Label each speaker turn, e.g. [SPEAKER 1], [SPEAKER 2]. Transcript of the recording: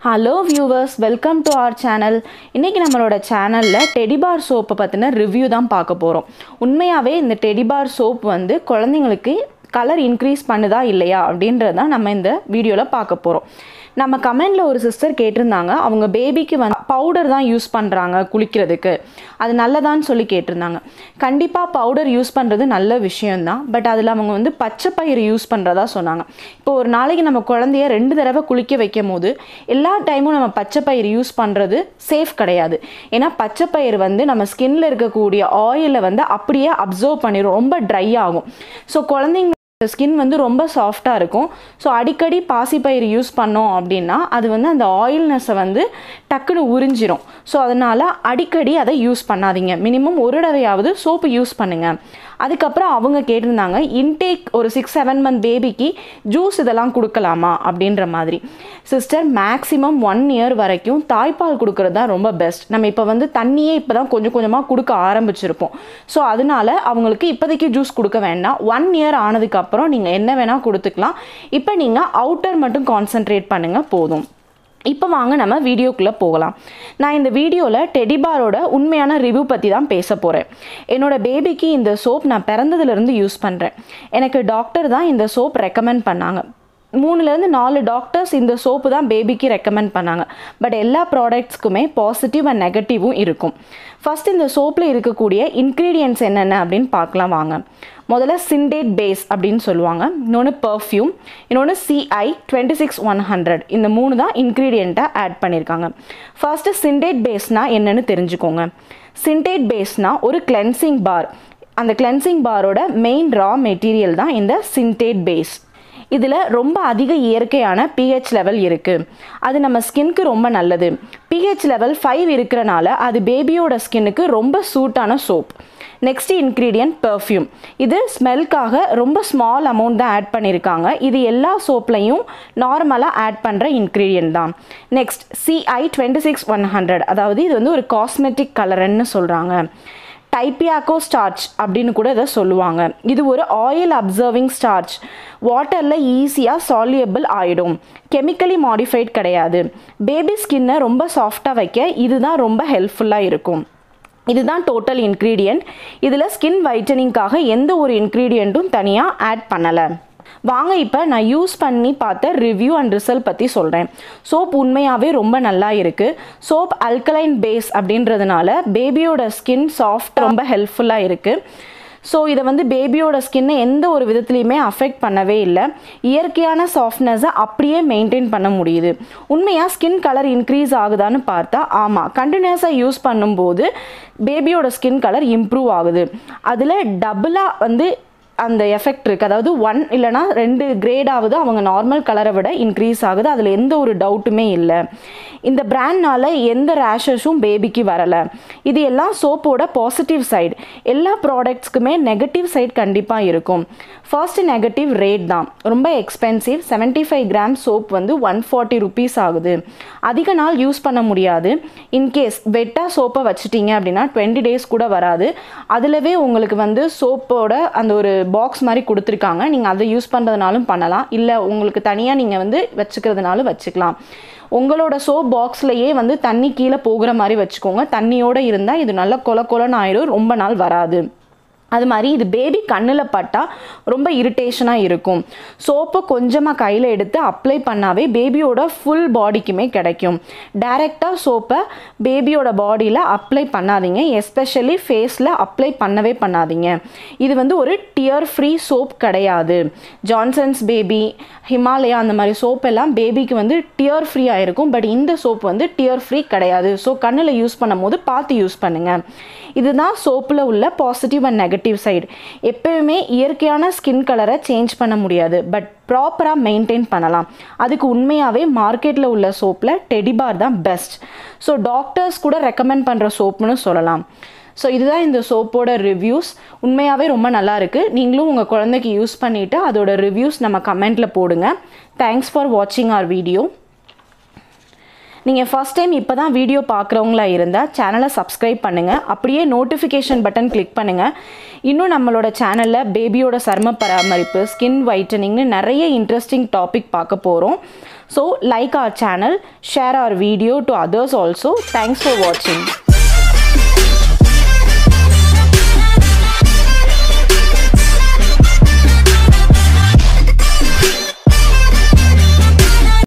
[SPEAKER 1] hello viewers welcome to our channel இன்றைக்கி நம்மளோட சேனலில் டெடிபார் சோப்பை பற்றின ரிவ்யூ தான் பார்க்க போகிறோம் உண்மையாகவே இந்த டெடிபார் சோப் வந்து குழந்தைங்களுக்கு கலர் இன்க்ரீஸ் பண்ணுதா இல்லையா அப்படின்றது தான் நம்ம இந்த வீடியோவில் பார்க்க போகிறோம் நம்ம கமெண்டில் ஒரு சிஸ்டர் கேட்டிருந்தாங்க அவங்க பேபிக்கு வந்து பவுடர் தான் யூஸ் பண்ணுறாங்க குளிக்கிறதுக்கு அது நல்லதான்னு சொல்லி கேட்டிருந்தாங்க கண்டிப்பாக பவுடர் யூஸ் பண்ணுறது நல்ல விஷயம்தான் பட் அதில் அவங்க வந்து பச்சை பயிறு யூஸ் பண்ணுறதா சொன்னாங்க இப்போ ஒரு நாளைக்கு நம்ம குழந்தைய ரெண்டு தடவை குளிக்க வைக்கும் போது எல்லா டைமும் நம்ம பச்சை பயிறு யூஸ் பண்ணுறது சேஃப் கிடையாது ஏன்னா பச்சை பயிறு வந்து நம்ம ஸ்கின்ல இருக்கக்கூடிய ஆயிலை வந்து அப்படியே அப்சர்வ் பண்ணிடும் ரொம்ப ட்ரை ஆகும் ஸோ குழந்தைங்க ஸ்கின் வந்து ரொம்ப சாஃப்டாக இருக்கும் ஸோ அடிக்கடி பாசிப்பயிறு யூஸ் பண்ணோம் அப்படின்னா அது வந்து அந்த ஆயில்னஸை வந்து டக்குன்னு உறிஞ்சிரும் ஸோ அதனால் அடிக்கடி அதை யூஸ் பண்ணாதீங்க மினிமம் ஒரு தடவையாவது சோப்பு யூஸ் பண்ணுங்கள் அதுக்கப்புறம் அவங்க கேட்டிருந்தாங்க இன்டேக் ஒரு சிக்ஸ் செவன் மந்த் பேபிக்கு ஜூஸ் இதெல்லாம் கொடுக்கலாமா அப்படின்ற மாதிரி சிஸ்டர் மேக்ஸிமம் ஒன் இயர் வரைக்கும் தாய்ப்பால் கொடுக்கறது தான் ரொம்ப பெஸ்ட் நம்ம இப்போ வந்து தண்ணியே இப்போ தான் கொஞ்சம் கொஞ்சமாக கொடுக்க ஆரம்பிச்சிருப்போம் ஸோ அதனால அவங்களுக்கு இப்போதைக்கு ஜூஸ் கொடுக்க வேண்டாம் ஒன் இயர் ஆனதுக்கப்புறம் நீங்கள் என்ன வேணால் கொடுத்துக்கலாம் இப்போ நீங்கள் அவுட்டர் மட்டும் கான்சென்ட்ரேட் பண்ணுங்கள் போதும் இப்போ வாங்க நம்ம வீடியோக்குள்ளே போகலாம் நான் இந்த வீடியோவில் டெடிபாரோட உண்மையான ரிவ்யூ பற்றி தான் பேச போகிறேன் என்னோட பேபிக்கு இந்த சோப் நான் பிறந்ததுலேருந்து யூஸ் பண்ணுறேன் எனக்கு டாக்டர் தான் இந்த சோப் ரெக்கமெண்ட் பண்ணாங்க மூணுலேருந்து நாலு டாக்டர்ஸ் இந்த சோப்பு தான் பேபிக்கு ரெக்கமெண்ட் பண்ணாங்க பட் எல்லா ப்ராடக்ட்ஸ்க்குமே பாசிட்டிவ் அண்ட் நெகட்டிவும் இருக்கும் ஃபர்ஸ்ட் இந்த சோப்பில் இருக்கக்கூடிய இன்க்ரீடியன்ட்ஸ் என்னென்ன அப்படின்னு பார்க்கலாம் வாங்க முதல்ல சிண்டேட் பேஸ் அப்படின்னு சொல்லுவாங்க இன்னொன்று பர்ஃப்யூம் இன்னொன்று CI twenty six one hundred இந்த மூணு தான் இன்க்ரீடியண்ட்டாக ஆட் பண்ணியிருக்காங்க ஃபர்ஸ்ட்டு சிண்டேட் பேஸ்னால் என்னென்னு தெரிஞ்சுக்கோங்க சிண்டேட் பேஸ்னால் ஒரு கிளென்சிங் பார் அந்த கிளென்சிங் பாரோட மெயின் ரா மெட்டீரியல் தான் இந்த சிண்டேட் பேஸ் இதில் ரொம்ப அதிக இயற்கையான பிஹெச் லெவல் இருக்குது அது நம்ம ஸ்கின்க்கு ரொம்ப நல்லது பிஹெச் லெவல் ஃபைவ் இருக்கிறனால அது பேபியோட ஸ்கின்னுக்கு ரொம்ப சூட்டான சோப் நெக்ஸ்ட் இன்க்ரீடியன்ட் பெர்ஃப்யூம் இது ஸ்மெல்க்காக ரொம்ப ஸ்மால் அமௌண்ட் தான் ஆட் பண்ணியிருக்காங்க இது எல்லா சோப்லையும் நார்மலாக ஆட் பண்ணுற இன்க்ரீடியன்ட் தான் next CI twenty six one hundred அதாவது இது வந்து ஒரு காஸ்மெட்டிக் கலர்ன்னு சொல்கிறாங்க டைப்பியாக்கோ ஸ்டார்ச் அப்படின்னு கூட இதை சொல்லுவாங்க இது ஒரு ஆயில் அப்சர்விங் ஸ்டார்ச் வாட்டரில் ஈஸியாக சால்யூபிள் ஆகிடும் கெமிக்கலி மாடிஃபைட் கிடையாது பேபி ஸ்கின்னை ரொம்ப சாஃப்டாக வைக்க இதுதான் ரொம்ப ஹெல்ப்ஃபுல்லாக இருக்கும் இதுதான் டோட்டல் இன்க்ரீடியண்ட் இதில் ஸ்கின் வைட்டனிங்காக எந்த ஒரு இன்க்ரீடியண்ட்டும் தனியாக ஆட் பண்ணலை வாங்க இப்போ நான் யூஸ் பண்ணி பார்த்த ரிவ்யூ அண்ட் ரிசல்ட் பற்றி சொல்கிறேன் சோப் உண்மையாகவே ரொம்ப நல்லா இருக்குது சோப் அல்கலைன் பேஸ் அப்படின்றதுனால பேபியோட ஸ்கின் சாஃப்ட் ரொம்ப ஹெல்ப்ஃபுல்லாக இருக்குது ஸோ இதை வந்து பேபியோட ஸ்கின்னை எந்த ஒரு விதத்துலையுமே அஃபெக்ட் பண்ணவே இல்லை இயற்கையான சாஃப்ட்னஸை அப்படியே மெயின்டைன் பண்ண முடியுது உண்மையாக ஸ்கின் கலர் இன்க்ரீஸ் ஆகுதான்னு பார்த்தா ஆமாம் கண்டினியூஸாக யூஸ் பண்ணும்போது பேபியோட ஸ்கின் கலர் இம்ப்ரூவ் ஆகுது அதில் டபுளாக வந்து அந்த எஃபெக்ட் இருக்குது அதாவது ஒன் இல்லைனா ரெண்டு கிரேடாவது அவங்க நார்மல் கலரை விட இன்க்ரீஸ் ஆகுது அதில் எந்த ஒரு டவுட்டுமே இல்லை இந்த பிராண்ட்னால எந்த ரேஷஸும் பேபிக்கு வரலை இது எல்லாம் சோப்போட பாசிட்டிவ் சைடு எல்லா ப்ராடக்ட்ஸ்க்குமே நெகட்டிவ் சைடு கண்டிப்பாக இருக்கும் ஃபர்ஸ்ட் நெகட்டிவ் ரேட் தான் ரொம்ப expensive seventy five gram soap வந்து ஒன் ஃபார்ட்டி ருபீஸ் ஆகுது அதிக நாள் யூஸ் பண்ண முடியாது இன்கேஸ் வெட்டாக சோப்பை வச்சுட்டீங்க அப்படின்னா டுவெண்ட்டி டேஸ் கூட வராது அதிலவே உங்களுக்கு வந்து சோப்போட அந்த ஒரு பாக்ஸ் மாதிரி கொடுத்துருக்காங்க நீங்கள் அதை யூஸ் பண்ணுறதுனாலும் பண்ணலாம் இல்லை உங்களுக்கு தனியாக நீங்கள் வந்து வச்சுக்கிறதுனாலும் வச்சுக்கலாம் உங்களோட சோப் பாக்ஸ்லையே வந்து தண்ணி கீழே போகிற மாதிரி வச்சுக்கோங்க தண்ணியோடு இருந்தால் இது நல்லா கொல கொலன்னு ஆயிடும் ரொம்ப நாள் வராது அது மாதிரி இது பேபி கண்ணில் பட்டால் ரொம்ப இரிட்டேஷனாக இருக்கும் சோப்பை கொஞ்சமாக கையில் எடுத்து அப்ளை பண்ணாவே பேபியோட ஃபுல் பாடிக்குமே கிடைக்கும் டைரெக்டாக சோப்பை பேபியோட பாடியில் அப்ளை பண்ணாதீங்க எஸ்பெஷலி ஃபேஸில் அப்ளை பண்ணவே பண்ணாதீங்க இது வந்து ஒரு டியர் ஃப்ரீ சோப் கிடையாது ஜான்சன்ஸ் பேபி ஹிமாலயா அந்த மாதிரி சோப் எல்லாம் பேபிக்கு வந்து டியர் ஃப்ரீயாக இருக்கும் பட் இந்த சோப் வந்து டியர் ஃப்ரீ கிடையாது ஸோ கண்ணில் யூஸ் பண்ணும் போது பார்த்து யூஸ் பண்ணுங்கள் இதுதான் சோப்பில் உள்ள பாசிட்டிவ் அண்ட் நெகட்டிவ் சைடு எப்பயுமே இயற்கையான ஸ்கின் கலரை சேஞ்ச் பண்ண முடியாது பட் ப்ராப்பராக மெயின்டைன் பண்ணலாம் அதுக்கு உண்மையாகவே மார்க்கெட்டில் உள்ள சோப்பில் டெடிபார் தான் பெஸ்ட் ஸோ டாக்டர்ஸ் கூட ரெக்கமெண்ட் பண்ணுற சோப்புன்னு சொல்லலாம் ஸோ இதுதான் இந்த சோப்போட ரிவ்யூஸ் உண்மையாகவே ரொம்ப நல்லா இருக்குது நீங்களும் உங்கள் குழந்தைக்கு யூஸ் பண்ணிவிட்டு அதோட ரிவ்யூஸ் நம்ம கமெண்ட்டில் போடுங்க தேங்க்ஸ் ஃபார் வாட்சிங் ஆர் வீடியோ நீங்கள் ஃபஸ்ட் டைம் இப்போ தான் வீடியோ பார்க்குறவங்களா இருந்தால் சேனலை சப்ஸ்கிரைப் பண்ணுங்கள் அப்படியே நோட்டிஃபிகேஷன் பட்டன் கிளிக் பண்ணுங்கள் இன்னும் நம்மளோட சேனலில் பேபியோட சரும பராமரிப்பு ஸ்கின் வைட்டனிங்னு நிறைய இன்ட்ரெஸ்டிங் டாபிக் பார்க்க போகிறோம் so like our channel share our video to others also thanks for வாட்சிங்